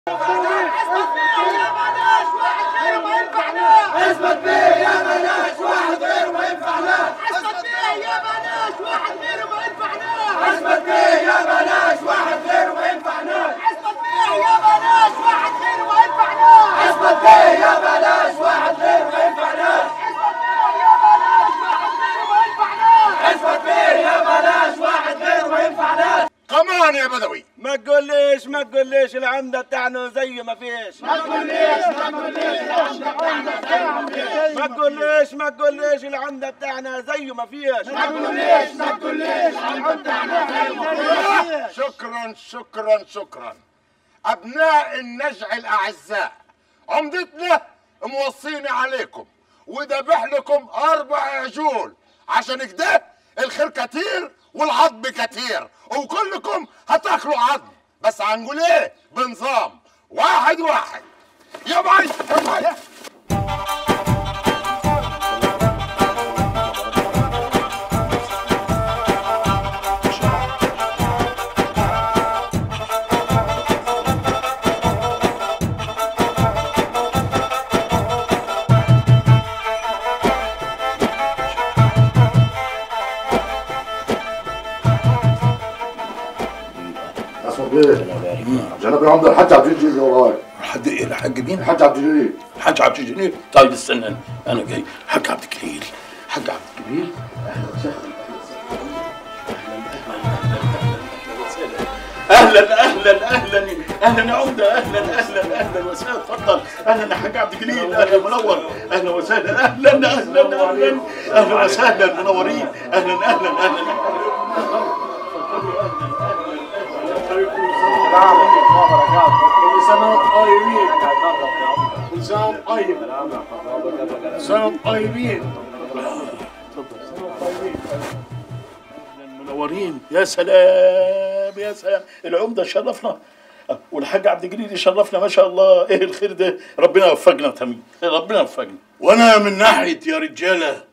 اثبت بيه يا بلاش واحد غيره ما ينفعناش اثبت بيه يا بلاش واحد غيره ما ينفعناش اثبت بيه يا بلاش واحد غيره ما ينفعناش اثبت بيه يا بلاش واحد غيره ما ينفعناش اثبت بيه يا بلاش واحد غيره ما ينفعناش اثبت بيه يا بلاش واحد غيره ما ينفعناش كمان يا بدوي ما تقوليش ما تقوليش العمدة بتاعنا زي ما فيش ما تقوليش ما تقوليش العمدة بتاعنا زي ما فيش شكرا شكرا شكرا ابناء النجع الاعزاء عمدتنا موصيني عليكم وذبح لكم اربع عجول عشان كده الخير كتير والعظم كتير وكلكم هتاكلوا عظم بس هنقول ايه بنظام واحد واحد يا باي يا باي اسمع بيه جنبي عمد الحاج عبد الجليل وراي حد ايه الحاج مين؟ الحاج عبد الجليل حاج عبد الجليل طيب استنى انا جاي حاج عبد الجليل حاج عبد الجليل اهلا اهلا اهلا اهلا يا عمده اهلا اهلا اهلا وسهلا اتفضل اهلا يا حاج عبد الجليل اهلا منور اهلا وسهلا اهلا اهلا اهلا اهلا وسهلا منورين اهلا اهلا اهلا كل سنة طيبين كل سنة طيب سنة طيبين منورين يا سلام يا سلام العمده شرفنا والحاج عبد الجليل يشرفنا ما شاء الله ايه الخير ده ربنا يوفقنا تمام ربنا يوفقنا وانا من ناحيه يا رجاله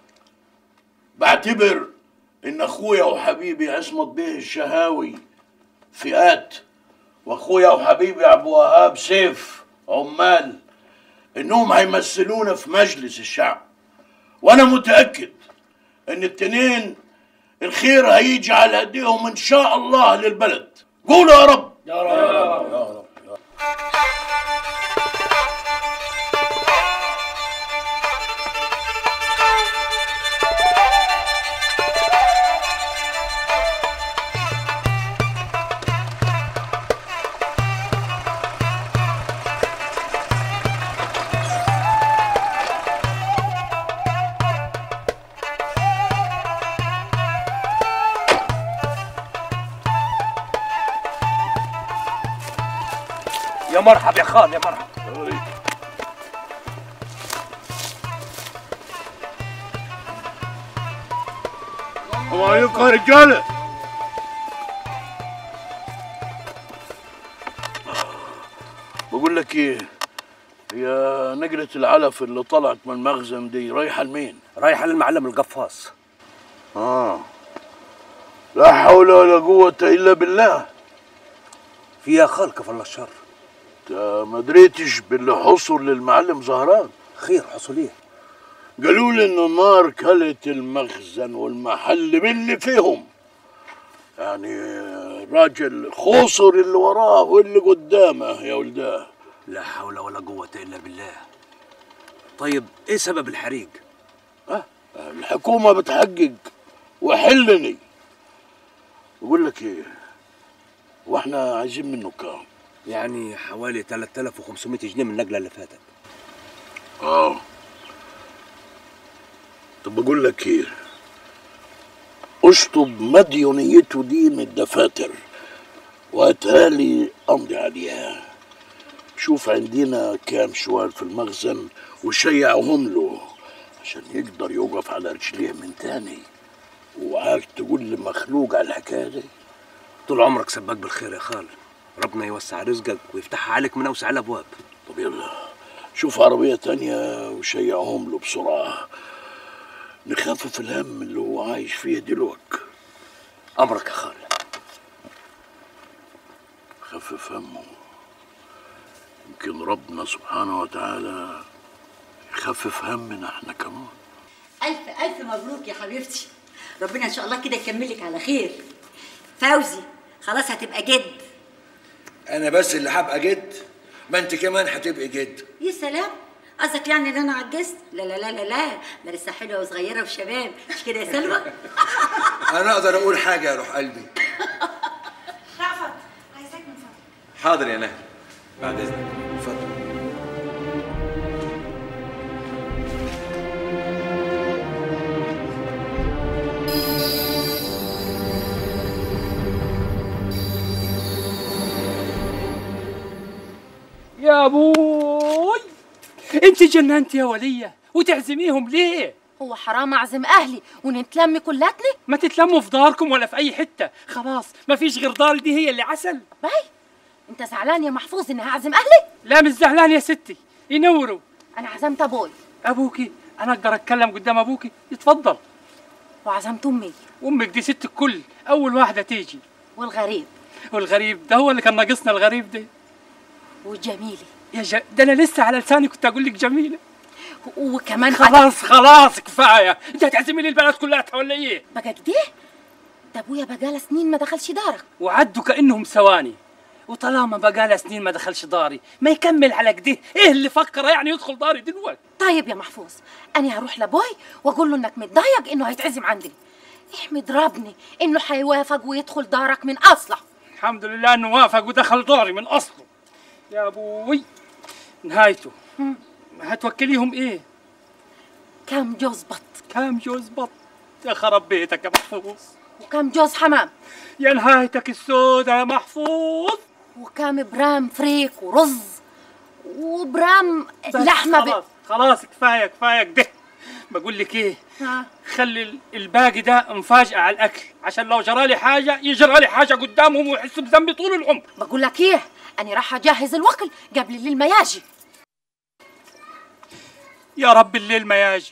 بعتبر ان اخويا وحبيبي عصمت بيه الشهاوي فئات واخويا وحبيبي ابو وهاب سيف عمال انهم هيمثلونا في مجلس الشعب وانا متاكد ان التنين الخير هيجي على ايديهم ان شاء الله للبلد قولوا يا رب يا رب يا رب يا مرحب يا خال يا مرحب السلام عليكم يا رجالة بقول لك ايه هي نقلة العلف اللي طلعت من المخزن دي رايحة لمين؟ رايح للمعلم القفاص اه لا حول ولا قوة إلا بالله فيها خال كفر الله الشر انت ما دريتش باللي حصل للمعلم زهران خير حصوليه قالوا لي ان النار كلت المخزن والمحل باللي فيهم يعني راجل خسر اللي وراه واللي قدامه يا ولداه لا حول ولا قوة إلا بالله طيب إيه سبب الحريق؟ أه الحكومة بتحقق وحلني بقول لك ايه واحنا عايزين منه كام يعني حوالي 3500 جنيه من النقلة اللي فاتت اه طب بقول لك ايه اشطب مديونيته دي من الدفاتر واتهالي امضي عليها شوف عندنا كام شوال في المخزن وشيعهم له عشان يقدر يوقف على رجليه من تاني وعاك تقول لي مخلوق على الحكايه دي طول عمرك سباك بالخير يا خال ربنا يوسع رزقك ويفتحها عليك من أوسع الأبواب طب يلا شوف عربية تانية وشيعهم له بسرعة نخفف الهم اللي هو عايش فيه دلوقتي أمرك يا خال خفف همه يمكن ربنا سبحانه وتعالى يخفف همنا احنا كمان ألف ألف مبروك يا حبيبتي ربنا إن شاء الله كده يكملك على خير فوزي خلاص هتبقى جد انا بس اللي هبقى جد ما انت كمان هتبقي جد يا سلام قصدك يعني ان انا عجزت لا لا لا لا لا انا لسه حلوه وصغيره وشباب مش كده يا سلوى انا اقدر اقول حاجه يا روح قلبي رأفت عايزاك من فضلك حاضر يا نهر بعد اذنك اتفضل يا ابوي انت جننت يا وليه وتعزميهم ليه هو حرام اعزم اهلي ونتلم كلاتنا ما تتلموا في داركم ولا في اي حته خلاص ما فيش غير دار دي هي اللي عسل باي انت زعلان يا محفوظ اني هعزم اهلي لا مش زعلان يا ستي ينوروا انا عزمت ابوي ابوكي انا اقدر اتكلم قدام ابوكي يتفضل وعزمت امي امك دي ست الكل اول واحده تيجي والغريب والغريب ده هو اللي كان ناقصنا الغريب ده وجميلي يا ج... ده انا لسه على لساني كنت اقول لك جميله وكمان خلاص خلاص كفايه انت هتعزمي لي البنات كلها ولا ايه بقى كده ده ابويا بقاله سنين ما دخلش دارك وعدوا كانهم ثواني وطالما بقاله سنين ما دخلش داري ما يكمل على كده ايه اللي فكر يعني يدخل داري دلوقتي طيب يا محفوظ انا هروح لابوي واقول له انك متضايق انه هيتعزم عندي احمد ربني انه هيوافق ويدخل دارك من اصله الحمد لله انه وافق ودخل داري من اصله يا ابوي نهايته هتوكليهم ايه كام جوز بط كام جوز بط يا خرب بيتك يا محفوظ وكام جوز حمام يا نهايتك السودة يا محفوظ وكام برام فريك ورز وبرام بس لحمه خلاص خلاص كفايه كفايه كده بقول لك ايه ها خلي ال- الباقي ده مفاجأة على الأكل عشان لو جرى لي حاجة يجرى لي حاجة قدامهم ويحسوا بذنبي طول العمر بقول لك ايه انا راح اجهز الوكل قبل الليل ما يجي يا رب الليل ما يجي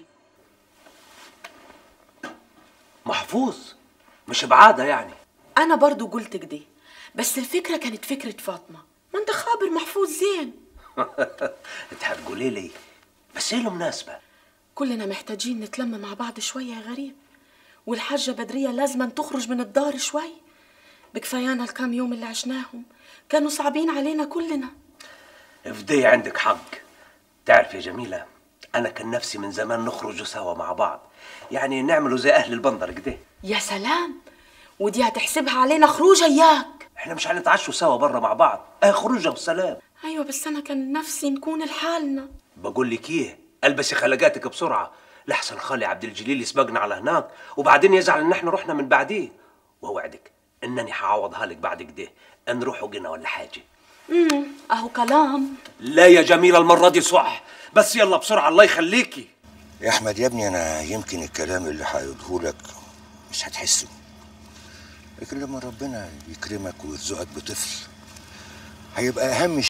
محفوظ مش بعادة يعني انا برضو قلت كده بس الفكره كانت فكره فاطمه ما انت خابر محفوظ زين انت هتقولي لي بس ايه المناسبة كلنا محتاجين نتلم مع بعض شويه يا غريب والحاجه بدريه لازم تخرج من الدار شوي بكفايانا الكام يوم اللي عشناهم كانوا صعبين علينا كلنا افدي عندك حق تعرف يا جميلة أنا كان نفسي من زمان نخرجوا سوا مع بعض يعني نعملوا زي أهل البندر كده يا سلام ودي هتحسبها علينا خروجه اياك احنا مش هنتعشوا سوا بره مع بعض اه خروجه بسلام ايوه بس انا كان نفسي نكون لحالنا بقول لك ايه البسي خلقاتك بسرعه لحسن خالي عبد الجليل يسبقنا على هناك وبعدين يزعل ان احنا رحنا من بعديه واوعدك انني هعوضها لك بعد كده نروح وجنا ولا حاجه امم اهو كلام لا يا جميله المره دي صح بس يلا بسرعه الله يخليكي يا احمد يا ابني انا يمكن الكلام اللي هقوله لك مش هتحسه لكن لما ربنا يكرمك ويرزقك بطفل هيبقى اهم